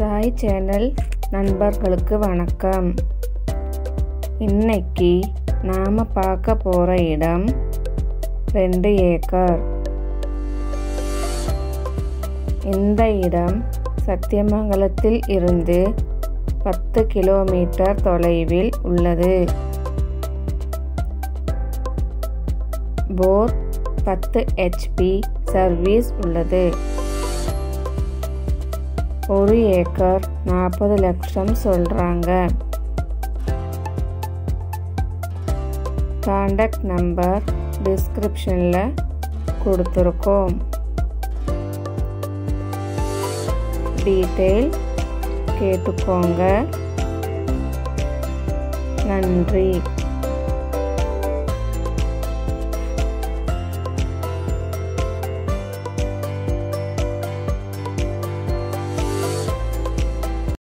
Sai channel நண்பர்களுக்கு வணக்கம் இன்னைக்கு நாம் பார்க்க போகிற இடம் ரெண்டு ஏக்கர் இந்த இடம் சத்தியமங்கலத்தில் இருந்து பத்து கிலோமீட்டர் தொலைவில் உள்ளது போர் பத்து ஹெச்பி சர்வீஸ் உள்ளது ஒரு ஏக்கர் நாற்பது லட்சம் சொல்கிறாங்க காண்டாக்ட் நம்பர் டிஸ்கிரிப்ஷனில் கொடுத்துருக்கோம் டீட்டெயில் கேட்டுக்கோங்க நன்றி